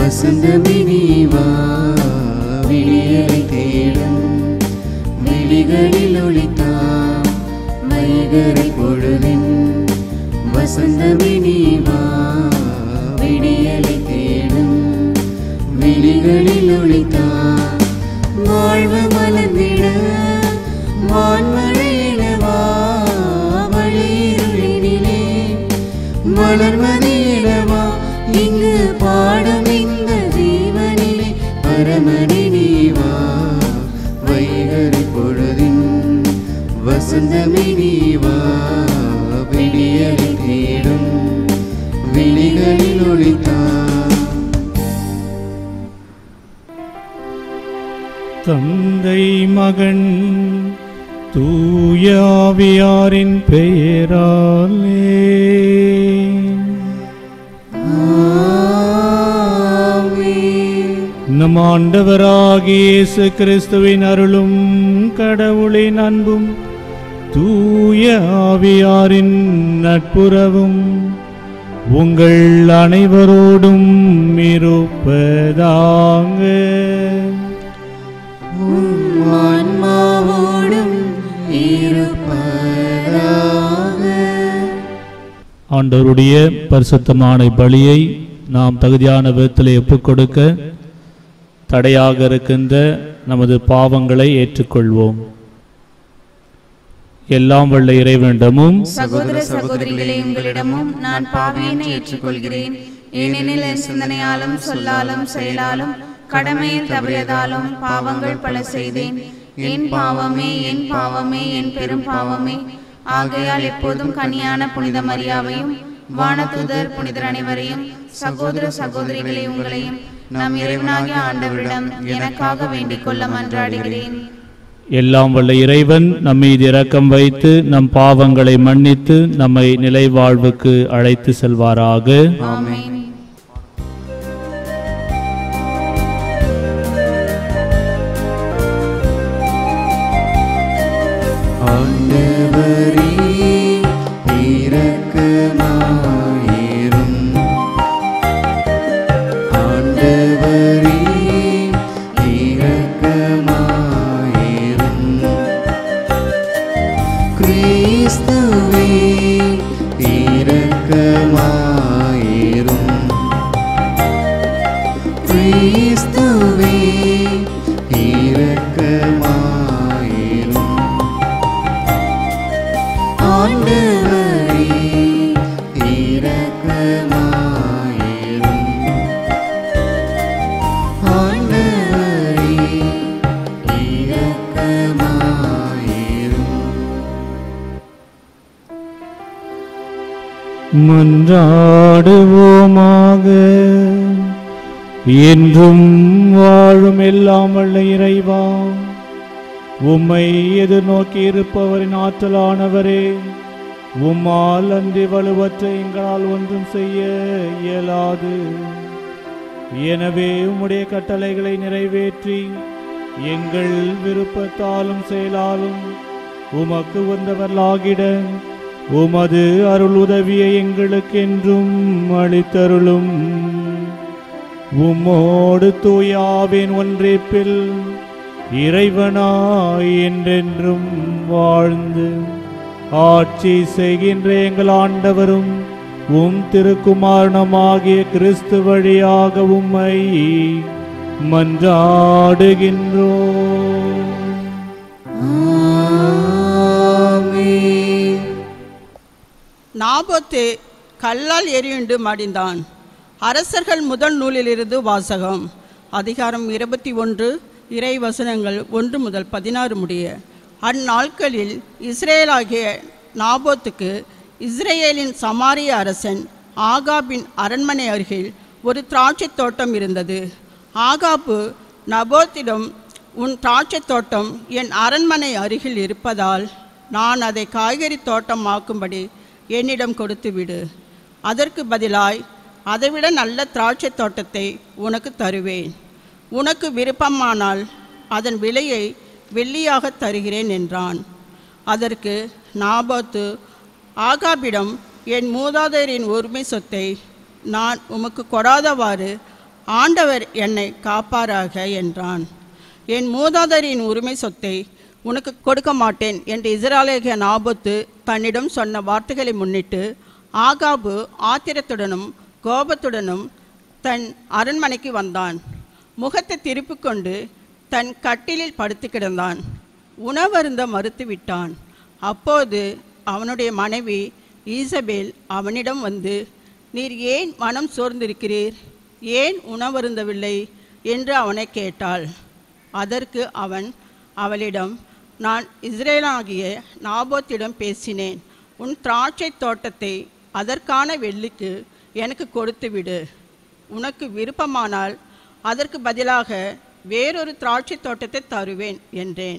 வசந்தமே நீ வா விடியலை தேடும் விழிகளில் ஒளித்தா வைகரை பொழுதின் வசந்தமே நீ வா விடியலை தேடும் விழிகளில் ஒளித்தா வாழ்வு மலர்ந்திட வான்மழையிடவா வழியிருளினிலே மலர்மதியிடவா இங்கு பாடும் இந்த ஜீவனிலே பரமணி நீவா வைகரி பொழுதின் வசந்தமே நீவா விடியலை தேடும் விழிகளில் ஒளித்தா தந்தை மகன் தூயாவியாரின் பெயராலே நம் ஆண்டவராகிய இயேசு கிறிஸ்துவின் அருளும் கடவுளின் அன்பும் தூய ஆவியாரின் நட்புறவும் உங்கள் அனைவரோடும் இருப்பதாங்க ஆன்மாவோடும் இருப்பதாக ஆண்டவருடைய பரிசுத்தமான பலியை நாம் தகுதியான விதத்தில் ஒப்புக் கொடுக்க தடையாக இருக்கின்ற நமது பாவங்களை ஏற்றுக்கொள்வோம் எல்லாம் வல்ல இறைவனிடமும் சகோதர சகோதரிகளே உங்களிடமும் நான் பாவியினை ஏற்றுக்கொள்கிறேன் ஏனெனில் என் சிந்தனையாலும் சொல்லாலும் செயலாலும் கடமையில் தவறியதாலும் பாவங்கள் பல செய்தேன் என் பாவமே என் பாவமே என் பெரும் பாவமே ஆகையால் எப்போதும் கனியான புனித மரியாவையும் வானதூதர் புனிதர் அனைவரையும் சகோதர சகோதரிகளே உங்களையும் நம் இறைவனாகிய ஆண்டவரிடம் எனக்காக வேண்டிக் கொள்ள மன்றாடுகிறேன் எல்லாம் வல்ல இறைவன் நம் மீது இரக்கம் வைத்து நம் பாவங்களை மன்னித்து நம்மை நிலை வாழ்வுக்கு அழைத்து செல்வாராக ஆமென் ஆண்டவரே இரக்கமாயிரும் ஆண்டவரே இரக்கமாயிரும் கிறிஸ்துவே இரக்கமாயிரும் கிறிஸ்துவே இரக்கமாயிரும் ஆண்டவரே இரக்கமாயிரும் ஆண்டவரே இரக்கமாயிரும் மன்றாடுவோமாக என்றும் வாழும் எல்லாம் வல்ல இறைவா உம்மை எதிர்நோக்கி இருப்பவரின் ஆற்றலானவரே உம்மால் அன்றி வலுவற்ற எங்களால் ஒன்றும் செய்ய இயலாது எனவே உம்முடைய கட்டளைகளை நிறைவேற்றி எங்கள் விருப்பத்தாலும் செயலாலும் உமக்கு வந்தவர்களாகிட உமது அருள் உதவியை எங்களுக்கென்றும் அளித்தருளும் உம்மோடு தூயாவின் ஒன்றிப்பில் இறைவனாய் என்றென்றும் வாழ்ந்து ஆட்சி செய்கின்ற எங்கள் ஆண்டவரும் உம் திருக்குமாரனமாகிய கிறிஸ்து வழியாக உம்மை மன்றாடுகின்றோம் ஆமென் நாபோத்து கல்லால் எரியுண்டு மடிந்தான் அரசர்கள் முதல் நூலிலிருந்து வாசகம் அதிகாரம் இருபத்தி ஒன்று இறை வசனங்கள் ஒன்று முதல் பதினாறு முடிய அந்நாட்களில் இஸ்ரேலாகிய நாபோத்துக்கு இஸ்ரேலின் சமாரிய அரசன் ஆகாபின் அரண்மனை அருகில் ஒரு திராட்சைத் தோட்டம் இருந்தது ஆகாபு நபோத்திடம் உன் திராட்சைத் தோட்டம் என் அரண்மனை அருகில் இருப்பதால் நான் அதை காய்கறி தோட்டமாக்கும்படி என்னிடம் கொடுத்து விடு அதற்கு பதிலாய் அதைவிட நல்ல திராட்சைத் தோட்டத்தை உனக்கு தருவேன் உனக்கு விருப்பமானால் அதன் விலையை வெள்ளியாக தருகிறேன் என்றான் அதற்கு நாபாத்து ஆகாபிடம் என் மூதாதையரின் உரிமை சொத்தை நான் உமக்கு கொடாதவாறு ஆண்டவர் என்னை காப்பாராக என்றான் என் மூதாதையரின் உரிமை சொத்தை உனக்கு கொடுக்க மாட்டேன் என்று இஸ்ராலேகிய நாபோத்து தன்னிடம் சொன்ன வார்த்தைகளை முன்னிட்டு ஆகாபு ஆத்திரத்துடனும் கோபத்துடனும் தன் அரண்மனைக்கு வந்தான் முகத்தை திருப்பிக் கொண்டு தன் கட்டிலில் படுத்து கிடந்தான் உணவருந்த மறுத்து விட்டான் அப்போது அவனுடைய மனைவி ஈசபேல் அவனிடம் வந்து நீர் ஏன் மனம் சோர்ந்திருக்கிறீர் ஏன் உணவருந்தவில்லை என்று அவனை கேட்டாள் அதற்கு அவன் அவளிடம் நான் இஸ்ரேலாகிய நாபோத்திடம் பேசினேன் உன் திராட்சை தோட்டத்தை அதற்கான வெள்ளிக்கு எனக்கு கொடுத்துவிடு உனக்கு விருப்பமானால் அதற்கு பதிலாக வேறொரு திராட்சை தோட்டத்தை தருவேன் என்றேன்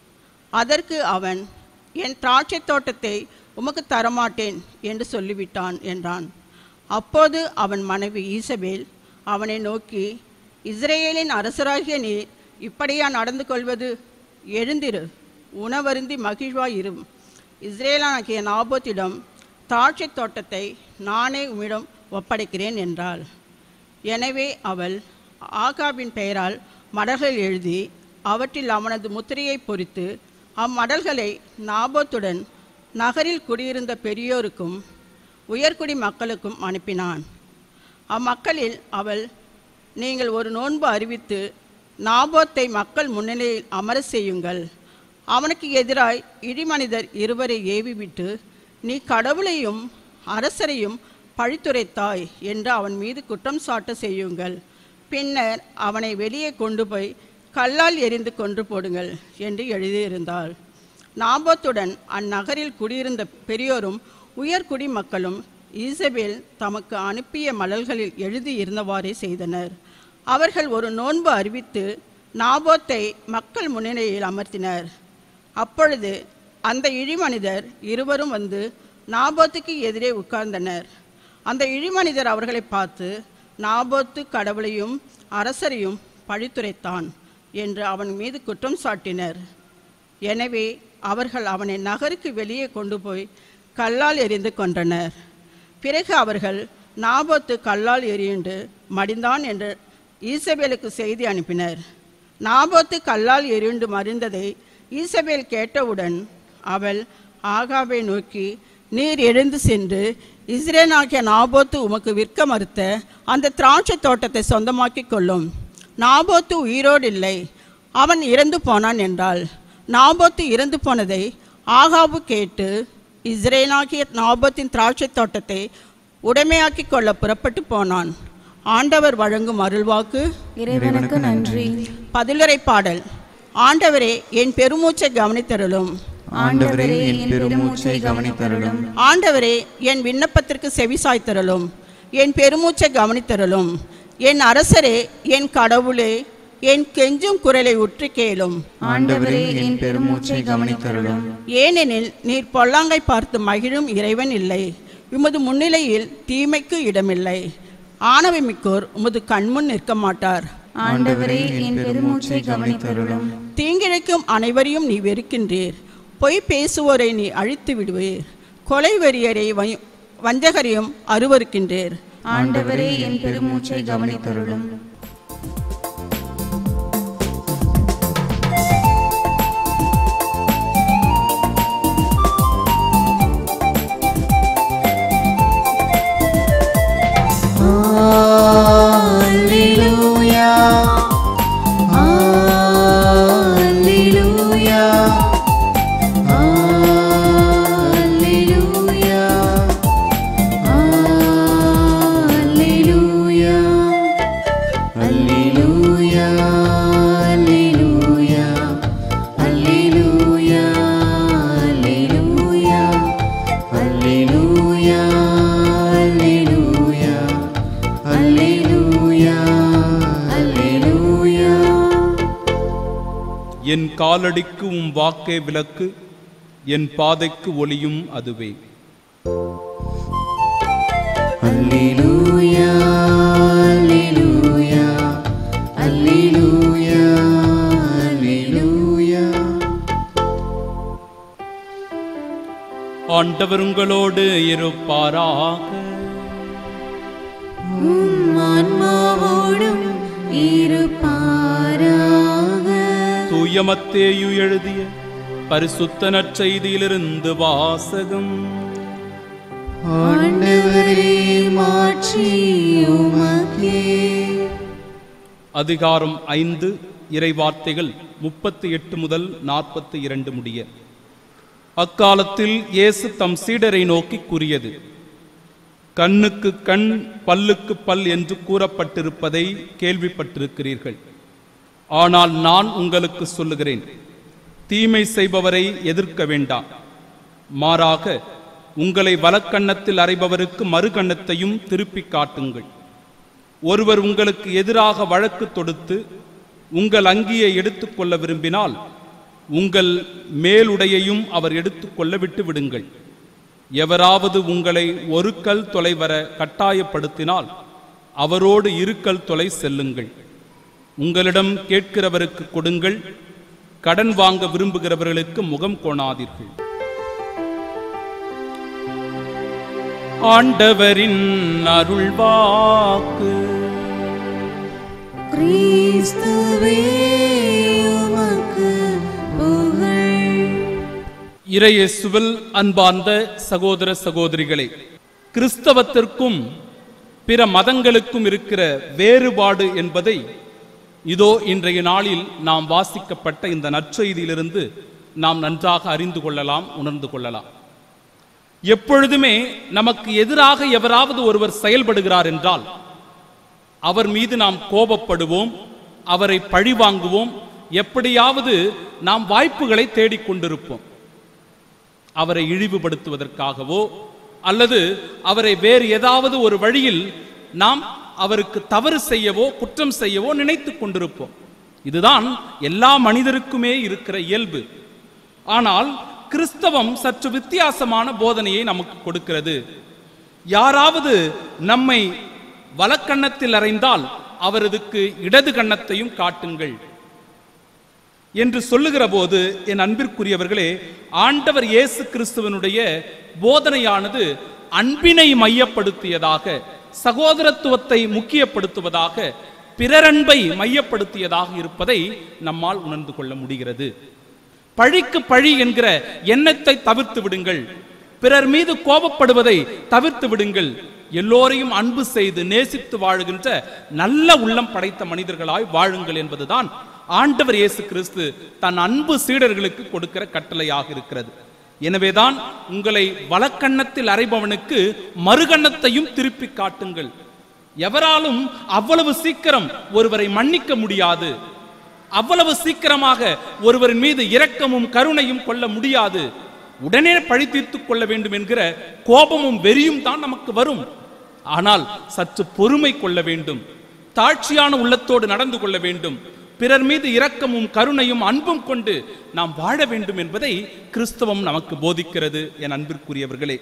அதற்கு அவன் என் திராட்சை தோட்டத்தை உமக்கு தரமாட்டேன் என்று சொல்லிவிட்டான் என்றான் அப்போது அவன் மனைவி ஈசபேல் அவனை நோக்கி இஸ்ரேலின் அரசராகிய நீர் இப்படியா நடந்து கொள்வது எழுந்திரு உணவருந்தி மகிழ்வாயிரும் இஸ்ரேலாகிய நாபோத்திடம் திராட்சை தோட்டத்தை நானே உம்மிடம் ஒப்படைக்கிறேன் என்றாள் எனவே அவள் ஆகாபின் பெயரால் மடல்கள் எழுதி அவற்றில் அவனது முத்திரையை பொறித்து அம்மடல்களை நாபோத்துடன் நகரில் குடியிருந்த பெரியோருக்கும் உயர்குடி மக்களுக்கும் அனுப்பினான் அம்மக்களில் அவள் நீங்கள் ஒரு நோன்பு அறிவித்து நாபோத்தை மக்கள் முன்னிலையில் அமர செய்யுங்கள் அவனுக்கு எதிராய் இடிமனிதர் இருவரை ஏவிவிட்டு நீ கடவுளையும் அரசரையும் பழித்துரைத்தாய் என்று அவன் மீது குற்றம் சாட்ட செய்யுங்கள் பின்னர் அவனை வெளியே கொண்டு போய் கல்லால் எறிந்து கொன்று போடுங்கள் என்று எழுதியிருந்தாள் நாபோத்துடன் அந்நகரில் குடியிருந்த பெரியோரும் உயர்குடி மக்களும் ஈசபேல் தமக்கு அனுப்பிய மலல்களில் எழுதியிருந்தவாறே செய்தனர் அவர்கள் ஒரு நோன்பு அறிவித்து நாபோத்தை மக்கள் முன்னிலையில் அமர்த்தினர் அப்பொழுது அந்த இழிமனிதர் இருவரும் வந்து நாபோத்துக்கு எதிரே உட்கார்ந்தனர் அந்த இழிமனிதர் அவர்களை பார்த்து நாபோத்து கடவுளையும் அரசரையும் பழித்துரைத்தான் என்று அவன் மீது குற்றம் சாட்டினர் எனவே அவர்கள் அவனை நகருக்கு வெளியே கொண்டு போய் கல்லால் எறிந்து கொன்றனர் பிறகு அவர்கள் நாபோத்து கல்லால் எறியுண்டு மடிந்தான் என்று ஈசபேலுக்கு செய்தி அனுப்பினர் நாபோத்து கல்லால் எறியுண்டு மறிந்ததை ஈசபேல் கேட்டவுடன் அவள் ஆகாவை நோக்கி நீர் எழுந்து சென்று இஸ்ரேலாகிய நாபோத்து உமக்கு விற்க மறுத்த அந்த திராட்சை தோட்டத்தை சொந்தமாக்கிக் கொள்ளும் நாபோத்து உயிரோடு இல்லை அவன் இறந்து போனான் என்றாள் நாபோத்து இறந்து போனதை ஆகாபு கேட்டு இஸ்ரேலாகிய நாபோத்தின் திராட்சை தோட்டத்தை உடைமையாக்கிக் கொள்ள புறப்பட்டு போனான் ஆண்டவர் வழங்கும் அருள்வாக்கு இறைவனுக்கு நன்றி பதிலுரை பாடல் ஆண்டவரே என் பெருமூச்சை கவனித்தருளும் ஆண்டவரே என் பெருமூச்சை கவனித்தருளும் ஆண்டவரே என் விண்ணப்பத்திற்கு செவிசாய்த்தருளும் என் பெருமூச்சை கவனித்தருளும் என் அரசரே என் கடவுளே என் கெஞ்சும் குரலை உற்று கேளும் ஆண்டவரே என் பெருமூச்சை கவனித்தருளும் ஏனெனில் நீர் பொல்லாங்கை பார்த்து மகிழும் இறைவன் இல்லை உமது முன்னிலையில் தீமைக்கு இடமில்லை ஆணவமிக்கோர் உமது கண்முன் நிற்க மாட்டார் ஆண்டவரே என் பெருமூச்சை கவனித்தருளும் தீங்கிழைக்கும் அனைவரையும் நீ வெறுக்கின்றீர் பொய் பேசுவோரை நீ அழித்து விடுவீர் கொலை வெறியரை வை- வஞ்சகரையும் அருவருக்கின்றீர் ஆண்டவரே என் பெருமூச்சை கவனித்தருளும் Alleluia. Alleluia. Alleluia. Alleluia. Alleluia. Alleluia. Alleluia. Alleluia. Alleluia. Alleluia. Alleluia. Alleluia. என் காலடிக்கு உம் வாக்கே விளக்கு என் பாதைக்கு ஒளியும் அதுவே Alleluia. Alleluia. Alleluia. Alleluia. ஆண்டவர் உங்களோடு இருப்பாராக உம் ஆன்மாவோடும் தூய மத்தேயு எழுதிய பரிசுத்த நற்செய்தியிலிருந்து வாசகம் ஆண்டவரே மாற்றி உமக்கே அதிகாரம் ஐந்து இறைவார்த்தைகள் முப்பத்தி எட்டு முதல் நாற்பத்தி இரண்டு முடிய அக்காலத்தில் இயேசு தம் சீடரை நோக்கி கூறியது கண்ணுக்கு கண் பல்லுக்கு பல் என்று கூறப்பட்டிருப்பதை கேள்விப்பட்டிருக்கிறீர்கள் ஆனால் நான் உங்களுக்கு சொல்லுகிறேன் தீமை செய்பவரை எதிர்க்க வேண்டாம் மாறாக உங்களை வலக்கண்ணத்தில் அறைபவருக்கு மறுகண்ணத்தையும் திருப்பிக் காட்டுங்கள் ஒருவர் உங்களுக்கு எதிராக வழக்கு தொடுத்து உங்கள் அங்கியை எடுத்துக்கொள்ள விரும்பினால் உங்கள் மேலுடையையும் அவர் எடுத்துக்கொள்ள விட்டு விடுங்கள் எவராவது உங்களை ஒரு கல் தொலை வர கட்டாயப்படுத்தினால் அவரோடு இரு கல் தொலை செல்லுங்கள் உங்களிடம் கேட்கிறவருக்கு கொடுங்கள் கடன் வாங்க விரும்புகிறவர்களுக்கு முகம் கோணாதீர்கள் ஆண்டவரின் அருள்வாக்கு கிறிஸ்துவே உமக்கு புகழ் இறையேசுவில் அன்பார்ந்த சகோதர சகோதரிகளே கிறிஸ்தவத்திற்கும் பிற மதங்களுக்கும் இருக்கிற வேறுபாடு என்பதை இதோ இன்றைய நாளில் நாம் வாசிக்கப்பட்ட இந்த நற்செய்தியிலிருந்து நாம் நன்றாக அறிந்து கொள்ளலாம் உணர்ந்து கொள்ளலாம் எப்பொழுதுமே நமக்கு எதிராக எவராவது ஒருவர் செயல்படுகிறார் என்றால் அவர் மீது நாம் கோபப்படுவோம் அவரை பழிவாங்குவோம் எப்படியாவது நாம் வாய்ப்புகளை தேடிக்கொண்டிருப்போம் அவரை இழிவுபடுத்துவதற்காகவோ அல்லது அவரை வேறு ஏதாவது ஒரு வழியில் நாம் அவருக்கு தவறு செய்யவோ குற்றம் செய்யவோ நினைத்துக் கொண்டிருப்போம் இதுதான் எல்லா மனிதருக்குமே இருக்கிற இயல்பு ஆனால் கிறிஸ்தவம் சற்று வித்தியாசமான போதனையை நமக்கு கொடுக்கிறது யாராவது நம்மை வலக்கண்ணத்தில் அறைந்தால் அவரதுக்கு இடது கண்ணத்தையும் காட்டுங்கள் என்று சொல்லுகிற போது என் அன்பிற்குரியவர்களே ஆண்டவர் இயேசு கிறிஸ்துவனுடைய போதனையானது அன்பினை மையப்படுத்தியதாக சகோதரத்துவத்தை முக்கியப்படுத்துவதாக பிறரன்பை மையப்படுத்தியதாக இருப்பதை நம்மால் உணர்ந்து கொள்ள முடிகிறது பழிக்கு பழி என்கிற எண்ணத்தை தவிர்த்து விடுங்கள் பிறர் மீது கோபப்படுவதை தவிர்த்து விடுங்கள் எல்லோரையும் அன்பு செய்து நேசித்து வாழுகின்ற நல்ல உள்ளம் படைத்த மனிதர்களாய் வாழுங்கள் என்பதுதான் ஆண்டவர் இயேசு கிறிஸ்து தன் அன்பு சீடர்களுக்கு கொடுக்கிற கட்டளையாக இருக்கிறது எனவேதான் உங்களை வலக்கண்ணத்தில் அறைபவனுக்கு மறுகண்ணத்தையும் திருப்பி காட்டுங்கள் எவராலும் அவ்வளவு சீக்கிரம் ஒருவரை மன்னிக்க முடியாது அவ்வளவு சீக்கிரமாக ஒருவரின் மீது இரக்கமும் கருணையும் கொள்ள முடியாது உடனே பழி தீர்த்துக் கொள்ள வேண்டும் என்கிற கோபமும் வெறியும் தான் நமக்கு வரும் ஆனால் சற்று பொறுமை கொள்ள வேண்டும் தாழ்ச்சியான உள்ளத்தோடு நடந்து கொள்ள வேண்டும் பிறர் மீது இரக்கமும் கருணையும் அன்பும் கொண்டு நாம் வாழ வேண்டும் என்பதை கிறிஸ்தவம் நமக்கு போதிக்கிறது என் அன்பிற்குரியவர்களே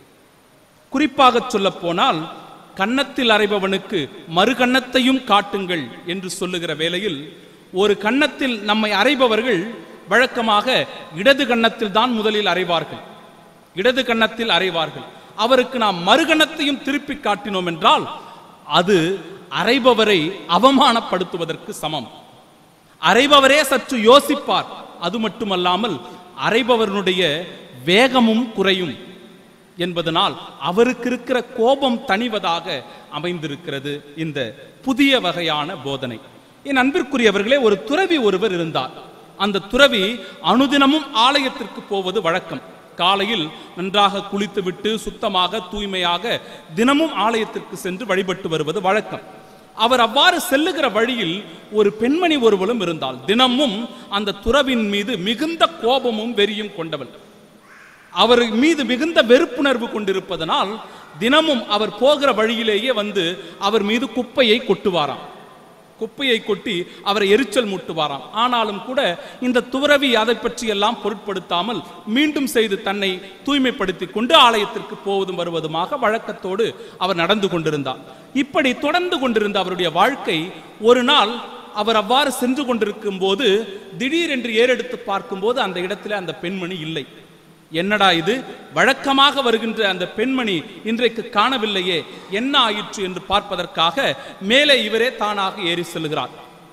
குறிப்பாக சொல்ல போனால் கன்னத்தில் அறைபவனுக்கு மறுகன்னத்தையும் காட்டுங்கள் என்று சொல்லுகிற வேளையில் ஒரு கன்னத்தில் நம்மை அறைபவர்கள் வழக்கமாக இடது கன்னத்தில் தான் முதலில் அறைவார்கள் இடது கன்னத்தில் அறைவார்கள் அவருக்கு நாம் மறுகணத்தையும் திருப்பி காட்டினோம் என்றால் அது அறைபவரை அவமானப்படுத்துவதற்கு சமம் அறைபவரே சற்று யோசிப்பார் அது மட்டுமல்லாமல் அறைபவனுடைய வேகமும் குறையும் என்பதனால் அவருக்கு இருக்கிற கோபம் தணிவதாக அமைந்திருக்கிறது இந்த புதிய வகையான போதனை என் அன்பிற்குரியவர்களே ஒரு துறவி ஒருவர் இருந்தார் அந்த துறவி அனுதினமும் ஆலயத்திற்கு போவது வழக்கம் காலையில் நன்றாக குளித்துவிட்டு சுத்தமாக தூய்மையாக தினமும் ஆலயத்திற்கு சென்று வழிபட்டு வருவது வழக்கம் அவர் அவ்வாறு செல்லுகிற வழியில் ஒரு பெண்மணி ஒருவளும் இருந்தால் தினமும் அந்த துறவின் மீது மிகுந்த கோபமும் வெறியும் கொண்டவள் அவர் மீது மிகுந்த வெறுப்புணர்வு கொண்டிருப்பதனால் தினமும் அவர் போகிற வழியிலேயே வந்து அவர் மீது குப்பையை கொட்டுவாராம் குப்பையை கொட்டி அவரை எரிச்சல் மூட்டுவாராம் ஆனாலும் கூட இந்த துறவி அதை பற்றி எல்லாம் பொருட்படுத்தாமல் மீண்டும் செய்து தன்னை தூய்மைப்படுத்திக் கொண்டு ஆலயத்திற்கு போவதும் வருவதுமாக வழக்கத்தோடு அவர் நடந்து கொண்டிருந்தார் இப்படி தொடர்ந்து கொண்டிருந்த அவருடைய வாழ்க்கை ஒரு நாள் அவர் அவ்வாறு சென்று கொண்டிருக்கும் போது திடீரென்று ஏறெடுத்து பார்க்கும்போது அந்த இடத்துல அந்த பெண்மணி இல்லை என்னடா இது வழக்கமாக வருகின்ற அந்த பெண்மணி இன்றைக்கு காணவில்லையே என்ன ஆயிற்று என்று பார்ப்பதற்காக மேலே இவரே தானாக ஏறி செல்கிறார்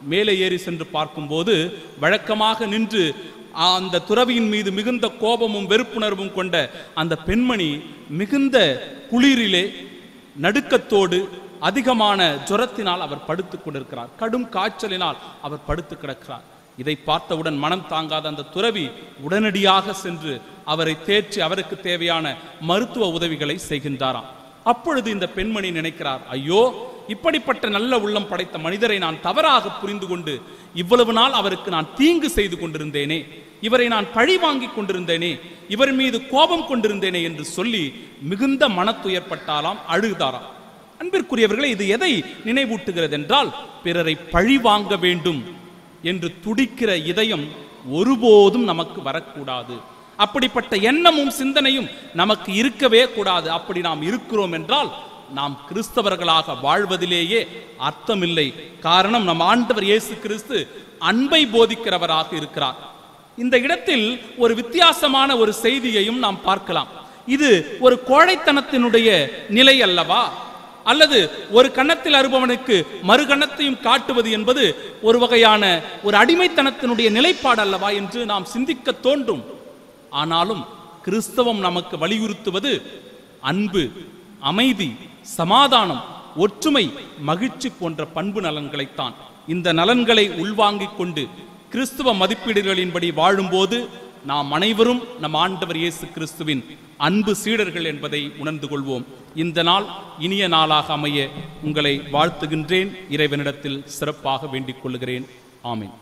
மேலே ஏறி சென்று பார்க்கும்போது வழக்கமாக நின்று ஆ, அந்த துறவியின் மீது மிகுந்த கோபமும் வெறுப்புணர்வும் கொண்ட அந்த பெண்மணி மிகுந்த குளிரிலே நடுக்கத்தோடு அதிகமான ஜுரத்தினால் அவர் படுத்துக் கொண்டிருக்கிறார் கடும் காய்ச்சலினால் அவர் படுத்து கிடக்கிறார் இதை பார்த்தவுடன் மனம் தாங்காத அந்த துறவி உடனடியாக சென்று அவரை தேற்றி அவருக்கு தேவையான மருத்துவ உதவிகளை செய்கின்றாராம் அப்பொழுது இந்த பெண்மணி நினைக்கிறார் ஐயோ இப்படிப்பட்ட நல்ல உள்ளம் படைத்த மனிதரை நான் தவறாக புரிந்து கொண்டு இவ்வளவு நாள் அவருக்கு நான் தீங்கு செய்து கொண்டிருந்தேனே இவரை நான் பழி வாங்கி கொண்டிருந்தேனே இவர் மீது கோபம் கொண்டிருந்தேனே என்று சொல்லி மிகுந்த மனத்துயர்பட்டாலாம் அழுதாராம் அன்பிற்குரியவர்களே இது எதை நினைவூட்டுகிறது என்றால் பிறரை பழி வாங்க வேண்டும் என்று துடிக்கிற இதயம் ஒருபோதும் நமக்கு வரக்கூடாது அப்படிப்பட்ட எண்ணமும் சிந்தனையும் நமக்கு இருக்கவே கூடாது அப்படி நாம் இருக்கிறோம் என்றால் நாம் கிறிஸ்தவர்களாக வாழ்வதிலேயே அர்த்தமில்லை காரணம் நம் ஆண்டவர் இயேசு கிறிஸ்து அன்பை போதிக்கிறவராக இருக்கிறார் இந்த இடத்தில் ஒரு வித்தியாசமான ஒரு செய்தியையும் நாம் பார்க்கலாம் இது ஒரு கோழைத்தனத்தினுடைய நிலை அல்லவா அல்லது ஒரு கன்னத்தில் அறுபவனுக்கு மறு கன்னத்தையும் காட்டுவது என்பது ஒரு வகையான ஒரு அடிமைத்தனத்தினுடைய நிலைப்பாடு அல்லவா என்று நாம் சிந்திக்க தோன்றும் ஆனாலும் கிறிஸ்தவம் நமக்கு வலியுறுத்துவது அன்பு அமைதி சமாதானம் ஒற்றுமை மகிழ்ச்சி போன்ற பண்பு நலன்களைத்தான் இந்த நலன்களை உள்வாங்கிக் கொண்டு கிறிஸ்துவ மதிப்பீடுகளின்படி வாழும்போது நாம் அனைவரும் நம் ஆண்டவர் இயேசு கிறிஸ்துவின் அன்பு சீடர்கள் என்பதை உணர்ந்து கொள்வோம் இந்த நாள் இனிய நாளாக அமைய உங்களை வாழ்த்துகின்றேன் இறைவனிடத்தில் சிறப்பாக வேண்டிக் கொள்கிறேன் ஆமென்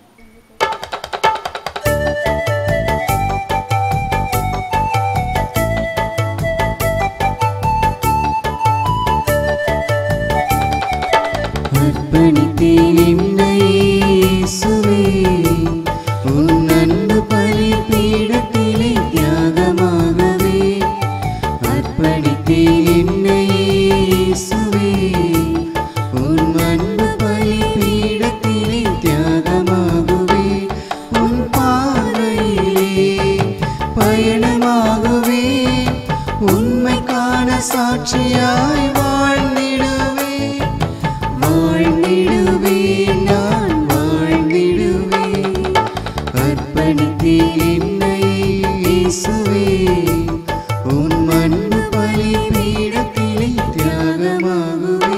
அர்ப்பணித்தேன் என்னை இயேசுவே உன் அன்பு பலிபீடத்திலே தியாகமாகவே அர்ப்பணித்தேன் என்னை இயேசுவே உன் அன்பு பலிபீடத்திலே தியாகமாகவே உன் பார்வையிலே பயணமாகவே உண்மை காண சாட்சியாய் வாழ்ந்திடுவே வாழ்ந்திடுவே நான் வாழ்ந்திடுவே அர்ப்பணித்தேன் என்னை இயேசுவே உன் மண்ணு பலிபீடத்திலே தியாகமாகுவே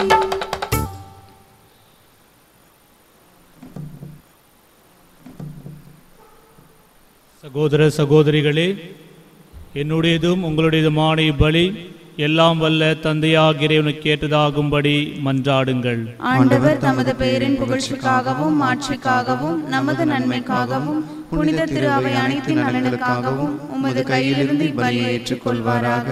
சகோதர சகோதரிகளே என்னுடையதும் உங்களுடையதுமான இப்பலி எல்லாம் வல்ல தந்தையாக இறைவனுக்கு ஏற்றதாகும்படி மன்றாடுங்கள் ஆண்டவர் தமது பெயரின் புகழ்ச்சிக்காகவும் மாட்சிக்காகவும் நமது நன்மைக்காகவும் புனித திரு அவை அனைத்தின் நலனுக்காகவும் உமது கையிலிருந்து இப்பலியை ஏற்றுக்கொள்வாராக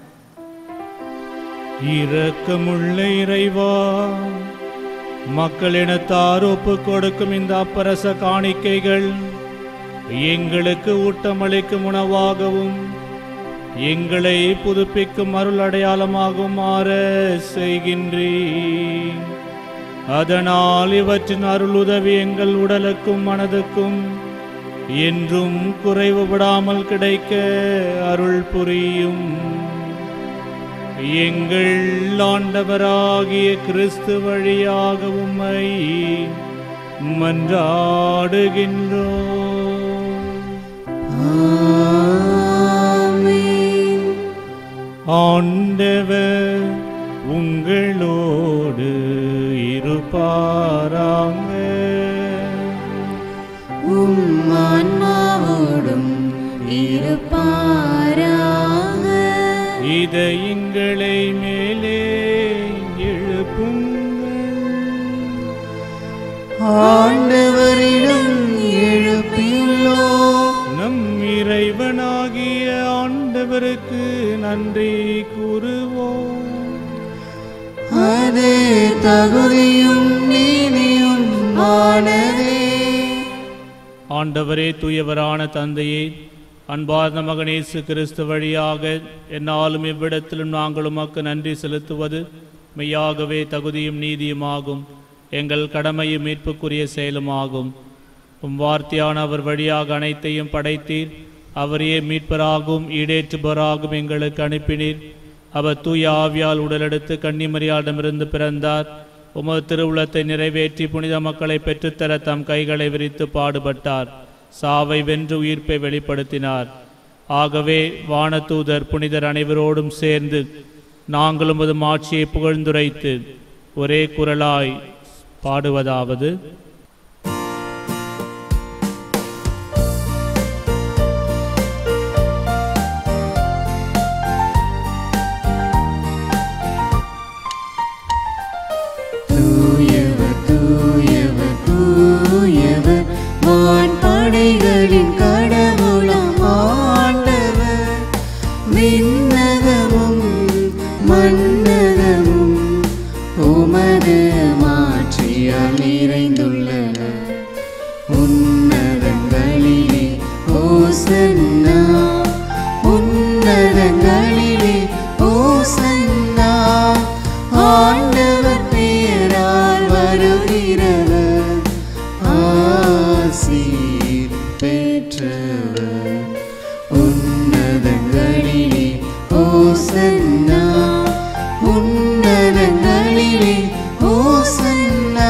இரக்கமுள்ள இறைவா மக்களினத்தார் ஒப்பு கொடுக்கும் இந்த அப்பரச காணிக்கைகள் எங்களுக்கு ஊட்டமளிக்கும் உணவாகவும் எங்களை புதுப்பிக்கும் அருள் அடையாளமாகவும் மாற செய்கின்றீர் அதனால் இவற்றின் அருள் உதவி எங்கள் உடலுக்கும் மனதுக்கும் என்றும் குறைவுபடாமல் கிடைக்க அருள் புரியும் எங்கள் ஆண்டவராகிய கிறிஸ்து வழியாக உம்மை மன்றாடுகின்றோம் ஆமென் ஆண்டவர் உங்களோடு இருப்பாராங்க உம் ஆன்மாவோடும் இருப்பாராக இதயங்களை மேலே எழுப்புங்கள் ஆண்டவரிடம் எழுப்பியுள்ளோம் நம் இறைவனாகிய ஆண்டவருக்கு நன்றி கூறுவோம் அது தகுதியும் நீதியும் ஆனதே ஆண்டவரே தூயவரான தந்தையே அன்பார்ந்த மகனேசு கிறிஸ்து வழியாக என்னாலும் இவ்விடத்திலும் நாங்கள் உமக்கு நன்றி செலுத்துவது மெய்யாகவே தகுதியும் நீதியுமாகும் எங்கள் கடமையும் மீட்புக்குரிய செயலுமாகும் உம் வார்த்தையான அவர் வழியாக அனைத்தையும் படைத்தீர் அவரையே மீட்பராகவும் ஈடேற்றுபவராகவும் எங்களுக்கு அனுப்பினீர் அவர் தூய ஆவியால் உடலெடுத்து கன்னிமரியாளிடமிருந்து பிறந்தார் உமது திருவுளத்தை நிறைவேற்றி புனித மக்களை பெற்றுத்தர தம் கைகளை விரித்து பாடுபட்டார் சாவை வென்று உயிர்ப்பை வெளிப்படுத்தினார் ஆகவே வானதூதர் புனிதர் அனைவரோடும் சேர்ந்து நாங்களும் உமது மாட்சியை புகழ்ந்துரைத்து ஒரே குரலாய் பாடுவதாவது தூயவர் தூயவர் தூயவர் வான் படைகளின் கடவுளாம் ஆண்டவர் விண்ணகமும் மன்னகமும் உமது மாட்சியால் நிறைந்துள்ளன உன்னதங்களிலே ஓசன்னா உன்னதங்களிலே ஓசன்னா ஆண்டவர் பேரால் வருகிறவர் ஆசீர் பெற்றவர் உன்னதங்களிலே ஓசன்னா உன்னதங்களிலே ஓசன்னா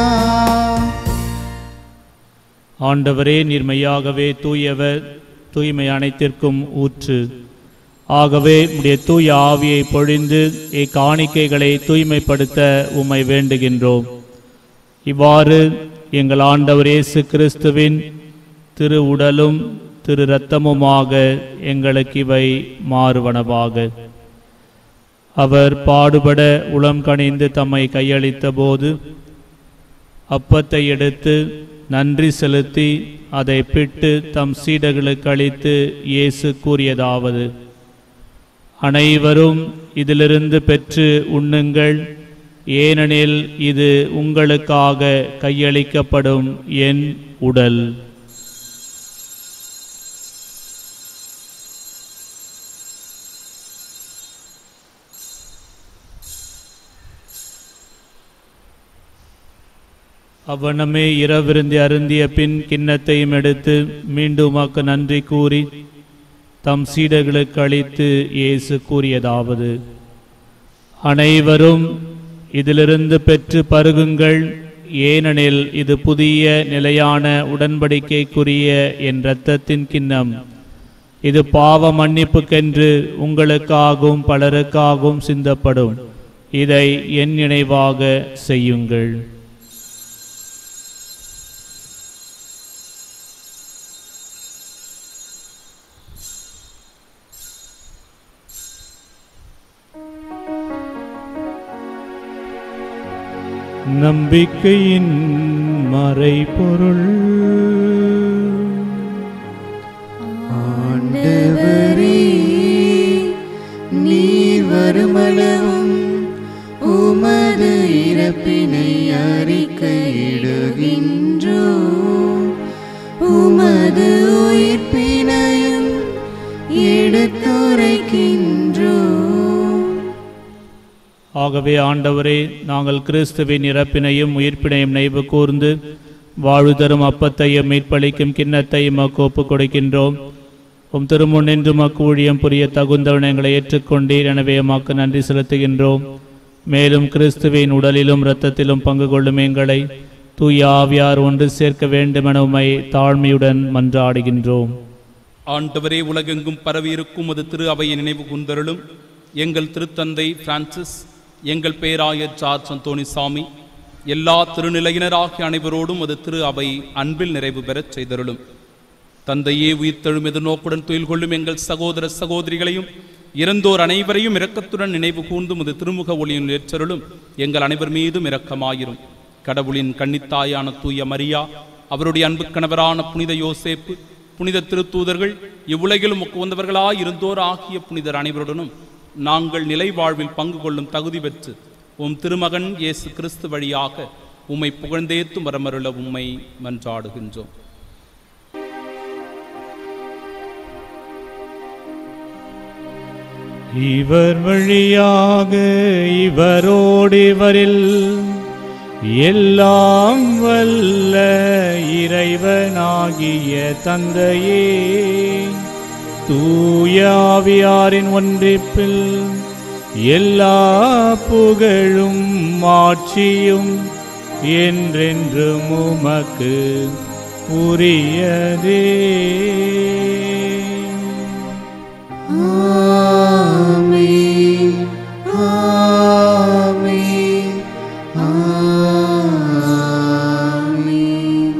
ஆண்டவரே நீர்மையாகவே தூயவர் தூய்மை அனைத்திற்கும் ஊற்று ஆகவே உடைய தூய ஆவியை பொழிந்து இக்காணிக்கைகளை தூய்மைப்படுத்த உம்மை வேண்டுகின்றோம் இவ்வாறு எங்கள் ஆண்டவர் இயேசு கிறிஸ்துவின் திரு உடலும் திரு இரத்தமுமாக எங்களுக்கு இவை மாறுவனவாக அவர் பாடுபட உளம் கனிந்து தம்மை கையளித்த போது அப்பத்தை எடுத்து நன்றி செலுத்தி அதை பிட்டு தம் சீடர்களுக்கு அளித்து இயேசு கூறியதாவது அனைவரும் இதிலிருந்து பெற்று உண்ணுங்கள் ஏனெனில் இது உங்களுக்காக கையளிக்கப்படும் என் உடல் அவ்வண்ணமே இரவிருந்தி அருந்திய பின் கிண்ணத்தையும் எடுத்து மீண்டும் உமக்கு நன்றி கூறி தம் சீடர்களுக்கு அளித்து இயேசு கூறியதாவது அனைவரும் இதிலிருந்து பெற்று பருகுங்கள் ஏனெனில் இது புதிய நிலையான உடன்படிக்கைக்குரிய என் இரத்தத்தின் கிண்ணம் இது பாவ மன்னிப்புக்கென்று உங்களுக்காகவும் பலருக்காகவும் சிந்தப்படும் இதை என் நினைவாக செய்யுங்கள் நம்பிக்கையின் மறைபொருள் ஆண்டவரே நீர் வருமளவும் உமது இறப்பினை அறிக்கையிடுகின்றோ உமது உயிர்ப்பினையும் எடுத்துரைக்கின்றோ ஆகவே ஆண்டவரே நாங்கள் கிறிஸ்துவின் இறப்பினையும் உயிர்ப்பினையும் நினைவு கூர்ந்து வாழ்வு தரும் அப்பத்தையும் மீட்பளிக்கும் கிண்ணத்தையும் மக்கு ஒப்புக் கொடுக்கின்றோம் உம் திருமுன் நின்று மக்கு ஊழியம் புரிய தகுந்தவன் எங்களை ஏற்றுக்கொண்டீர் எனவே உமக்கு நன்றி செலுத்துகின்றோம் மேலும் கிறிஸ்துவின் உடலிலும் இரத்தத்திலும் பங்கு கொள்ளும் எங்களை தூய ஆவியார் ஒன்று சேர்க்க வேண்டுமென உம்மை தாழ்மையுடன் மன்றாடுகின்றோம் ஆண்டவரே உலகெங்கும் பரவியிருக்கும் அது திரு அவையை நினைவு கூர்ந்தருளும் எங்கள் திருத்தந்தை பிரான்சிஸ் எங்கள் பேராயர் சார்ஜ் அந்தோணிசாமி எல்லா திருநிலையினராகிய அனைவரோடும் அது திரு அவை அன்பில் நிறைவு பெறச் செய்தருளும் தந்தையே உயிர்த்தெழும் எதிர்நோக்குடன் துயில் கொள்ளும் எங்கள் சகோதர சகோதரிகளையும் இறந்தோர் அனைவரையும் இரக்கத்துடன் நினைவு கூர்ந்தும் அது திருமுக ஒளியின் ஏற்றருளும் எங்கள் அனைவர் மீதும் இரக்கமாயிரும் கடவுளின் கன்னித்தாயான தூய மரியா அவருடைய அன்பு கணவரான புனித யோசேப்பு புனித திருத்தூதர்கள் இவ்வுலகிலும் உகந்தவர்களாய் இருந்தோர் ஆகிய புனிதர் அனைவருடனும் நாங்கள் நிலை வாழ்வில் பங்கு கொள்ளும் தகுதி பெற்று உம் திருமகன் இயேசு கிறிஸ்து வழியாக உம்மை புகழ்ந்தேத்தும் வரமருள உம்மை மன்றாடுகின்றோம் இவர் வழியாக இவரோடு இவரில் எல்லாம் வல்ல இறைவனாகிய தந்தையே தூயாவியாரின் ஒன்றிப்பில் எல்லா புகழும் ஆட்சியும் என்றென்றும் உமக்கு உரியதே ஆமென் ஆமென் ஆமென்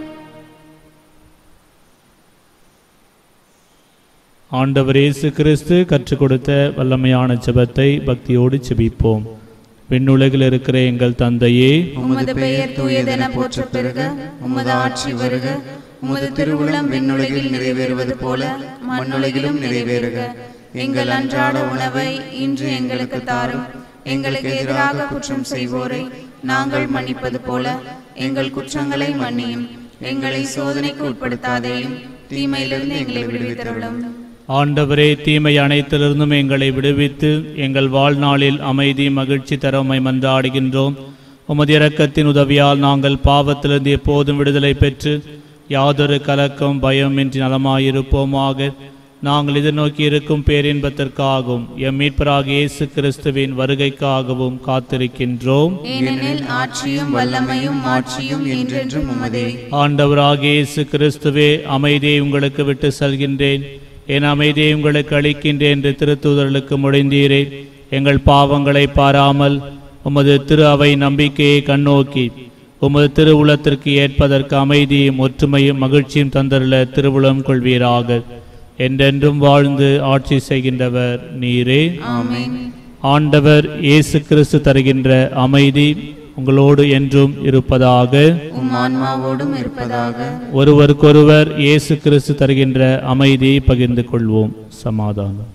ஆண்டவர் இயேசு கிறிஸ்து கற்றுக் கொடுத்த வல்லமையான ஜெபத்தை பக்தியோடு செபிப்போம் விண்ணுலகில் இருக்கிற எங்கள் தந்தையே உமது பெயர் தூயதென போற்ற பெருக உமது ஆட்சி வருக உமது திருவுளம் விண்ணுலகில் நிறைவேறுவது போல மண்ணுலகிலும் நிறைவேறுக எங்கள் அன்றாட உணவை இன்று எங்களுக்கு தாரும் எங்களுக்கு எதிராக குற்றம் செய்வோரை நாங்கள் மன்னிப்பது போல எங்கள் குற்றங்களை மன்னியும் எங்களை சோதனைக்கு உட்படுத்தாதேயும் தீமையிலிருந்து எங்களை விடுவித்தருளும் ஆண்டவரே தீமை அனைத்திலிருந்தும் எங்களை விடுவித்து எங்கள் வாழ்நாளில் அமைதி மகிழ்ச்சி தரமை மன்றாடுகின்றோம் உமது இரக்கத்தின் உதவியால் நாங்கள் பாவத்திலிருந்து எப்போதும் விடுதலை பெற்று யாதொரு கலக்கம் பயமின்றி நலமாயிருப்போமாக நாங்கள் எதிர்நோக்கி இருக்கும் பேரின்பத்திற்காகவும் எம் மீட்பராக இயேசு கிறிஸ்துவின் வருகைக்காகவும் காத்திருக்கின்றோம் ஏனெனில் ஆட்சியும் வல்லமையும் மாட்சியும் என்றென்றும் உமதே ஆண்டவராகிய இயேசு கிறிஸ்துவே அமைதியை உங்களுக்கு விட்டு செல்கின்றேன் என் அமைதியை உங்களுக்கு அளிக்கின்றேன் என்று திருத்தூதர்களுக்கு முடிந்தீரே எங்கள் பாவங்களை பாராமல் உமது திரு அவை நம்பிக்கையை கண்ணோக்கி உமது திருவுளத்திற்கு ஏற்பதற்கு அமைதியும் ஒற்றுமையும் மகிழ்ச்சியும் தந்தருள திருவுளம் கொள்வீராக என்றென்றும் வாழ்ந்து ஆட்சி செய்கின்றவர் நீரே ஆமென் ஆண்டவர் இயேசு கிறிஸ்து தருகின்ற அமைதி உங்களோடு என்றும் இருப்பதாக உம் ஆன்மாவோடும் இருப்பதாக ஒருவருக்கொருவர் இயேசு கிறிஸ்து தருகின்ற அமைதியை பகிர்ந்து கொள்வோம் சமாதானம்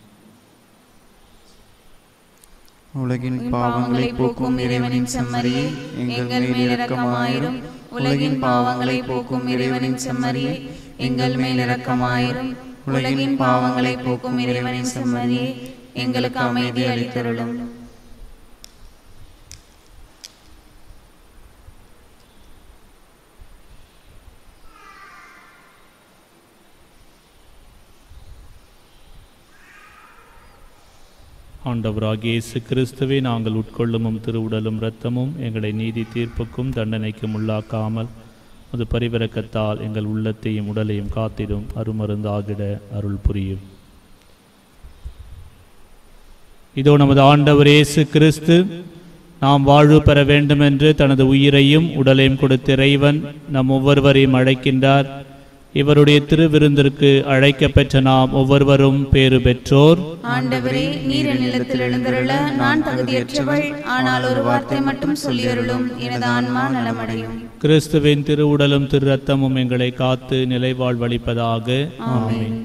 உலகின் உன் பாவங்களை போக்கும் இறைவனின் செம்மறியே எங்கள் மேல் இரக்கமாயிரும் உலகின் பாவங்களை போக்கும் இறைவனின் செம்மறியே எங்கள் மேல் இரக்கமாயிரும் உலகின் பாவங்களை போக்கும் இறைவனின் செம்மறியே எங்களுக்கு அமைதி அளித்தருளும் ஆண்டவராகிய இயேசு கிறிஸ்துவை நாங்கள் உட்கொள்ளும் திருவுடலும் இரத்தமும் எங்களை நீதி தீர்ப்புக்கும் தண்டனைக்கும் உள்ளாக்காமல் அது பரிவிரக்கத்தால் எங்கள் உள்ளத்தையும் உடலையும் காத்திடும் அருமருந்தாகிட அருள் புரியும் இதோ நமது ஆண்டவர் இயேசு கிறிஸ்து நாம் வாழ்வு பெற வேண்டுமென்று தனது உயிரையும் உடலையும் கொடுத்த இறைவன் நம் ஒவ்வொருவரையும் அழைக்கின்றார் இவருடைய திருவிருந்திற்கு அழைக்கப்பெற்ற நாம் ஒவ்வொருவரும் பேறு பெற்றோர் ஆண்டவரே நீர் என் நிலத்தில் எழுந்தருள நான் தகுதியற்றவள் ஆனால் ஒரு வார்த்தை மட்டும் சொல்லியருளும் எனது ஆன்மா நலமடையும் கிறிஸ்துவின் திருவுடலும் திரு ரத்தமும் எங்களை காத்து நிலைவாழ்வளிப்பதாக ஆமென்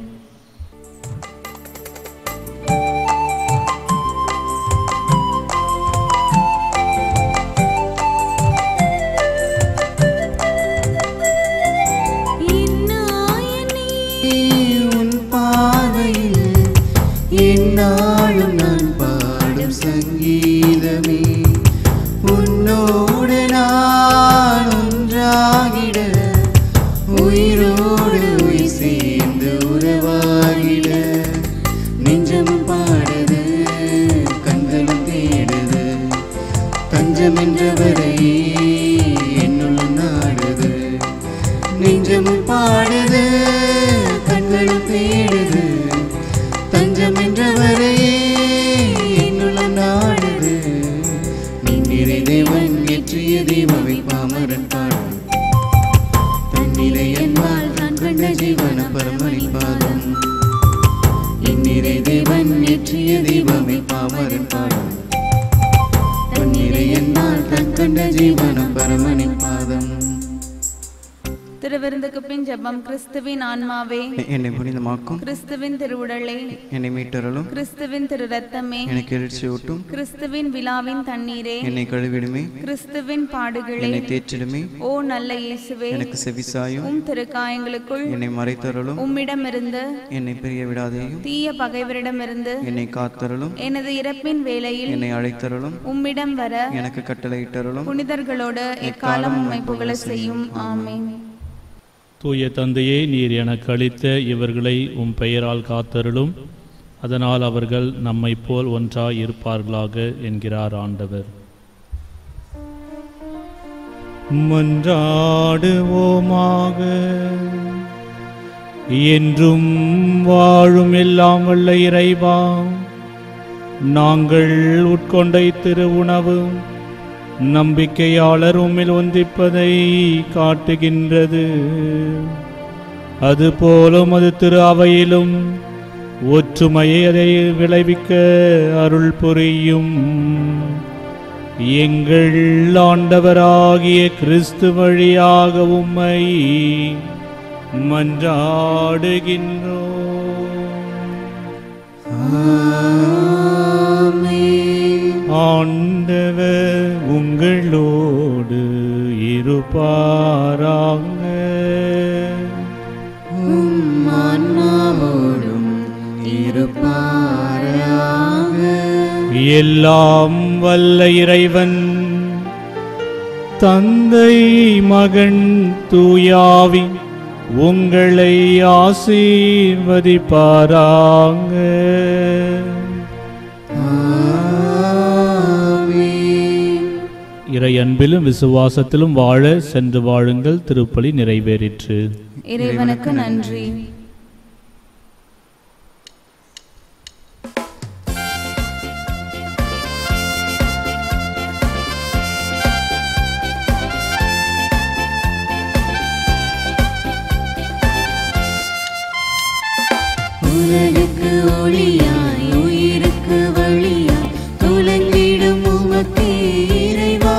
உன் பார்வையில் என்னாலும் நான் பாடும் சங்கீதமே உன்னோடு நான் ஒன்றாகிட உயிரோடு உயிர் சேர்ந்து உறவாகிட நெஞ்சம் பாடுது கண்களும் தேடுது தஞ்சம் என்றவரை என்னுள் நாடுது நெஞ்சமும் பாடுது கண்களும் தேடுது தஞ்சம் என்றவரையே என்னுள்ளம் நாடுது நின்னிறை தேவன் ஏற்றிய தீபவை பாமரன் பாடும் தன்னிலை என்பால் தான் கண்ட ஜீவன பரமனின் பாதம் இந்நிறை தேவன் ஏற்றிய தீபமை பாமரன் பாடும் தன்னிலை என்பால் தன் கண்ட ஜீவன பரமனின் பாதம் திருவிருந்துக்கு பின் ஜெபம் கிறிஸ்துவின் ஆன்மாவே என்னை புனிதமாக்கும் கிறிஸ்துவின் திருவுடலை என்னை மீட்டரலும் கிறிஸ்துவின் திரு ரத்தமே எனக்கு எழுச்சியூட்டும் கிறிஸ்துவின் விழாவின் தண்ணீரே என்னை கழுவிடுமே கிறிஸ்துவின் பாடுகளே என்னை தேற்றிடுமே ஓ நல்ல இயேசுவே எனக்கு செவிசாயும் உம் திருக்காயங்களுக்குள் என்னை மறைத்தருளும் உம்மிடமிருந்து என்னை பிரிய விடாதேயும் தீய பகைவரிடமிருந்து என்னை காத்தருளும் எனது இறப்பின் வேளையில் என்னை அழைத்தருளும் உம்மிடம் வர எனக்கு கட்டளையிட்டருளும் புனிதர்களோடு எக்காலம் உம்மை புகழ செய்யும் ஆமென் தூய தந்தையே நீர் எனக்கு அளித்த இவர்களை உம் பெயரால் காத்தருளும் அதனால் அவர்கள் நம்மைப் போல் ஒன்றாய் இருப்பார்களாக என்கிறார் ஆண்டவர் மன்றாடுவோமாக என்றும் வாழும் எல்லாம் வல்ல இறைவா நாங்கள் உட்கொண்ட திரு உணவு நம்பிக்கையாளர் உம்மில் ஒந்திப்பதை காட்டுகின்றது அதுபோலும் அது திரு அவையிலும் ஒற்றுமையை அதை விளைவிக்க அருள் புரியும் எங்கள் ஆண்டவராகிய கிறிஸ்து வழியாக உம்மை மன்றாடுகின்றோம் ஆண்டவர் உங்களோடு இருப்பாராங்க எல்லாம் வல்ல இறைவன் தந்தை மகன் தூயாவி உங்களை ஆசீர்வதிப்பாராங்க இறை அன்பிலும் விசுவாசத்திலும் வாழ சென்று வாழுங்கள் திருப்பலி நிறைவேறிற்று இறைவனுக்கு நன்றி உலகுக்கு ஒளியாய் உயிருக்கு வழியாய் துலங்கிடும் உமக்கே இறைவா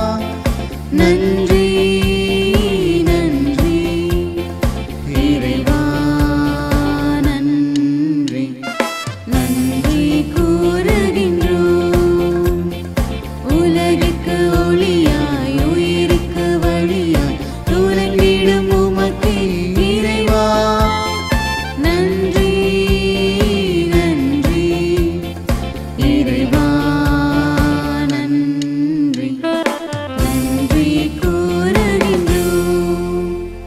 நன்றி நன்றி இறைவா நன்றி நன்றி கூறுகின்றோம் உலகுக்கு ஒளியாய் உயிருக்கு வழியாய் துலங்கிடும் உமக்கே இறைவா நன்றி நன்றி இறைவா நன்றி நன்றி கூறுகின்றோம்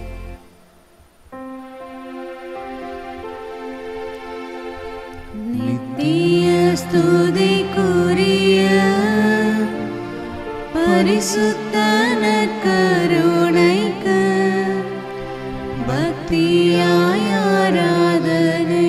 நித்திய ஸ்துதிக்குரிய பரிசுத்த நற்கருணைக்கு பக்தியாய் ஆராதனை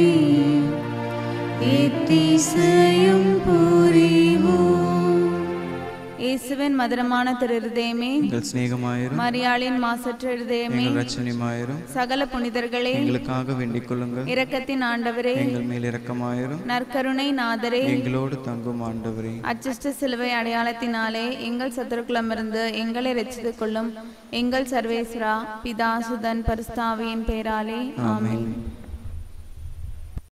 எத்திசையும் புரிவோம் இயேசுவின் மதுரமான திரு இருதயமே எங்கள் சிநேகமாயிரும் மரியாளின் மாசற்ற இருதயமே எங்கள் ரட்சணியமாயிரும் சகல புனிதர்களே எங்களுக்காக வேண்டிக் கொள்ளுங்கள் இரக்கத்தின் ஆண்டவரே எங்கள் மேல் இரக்கமாயிரும் நற்கருணை நாதரே எங்களோடு தங்கும் ஆண்டவரே அச்சிஷ்ட சிலுவை அடையாளத்தினாலே எங்கள் சத்துருக்குளமிருந்து எங்களை ரட்சித்துக் கொள்ளும் எங்கள் சர்வேஸ்வரா பிதா சுதன் பரிஸ்தாவியின் பேராலே ஆமென்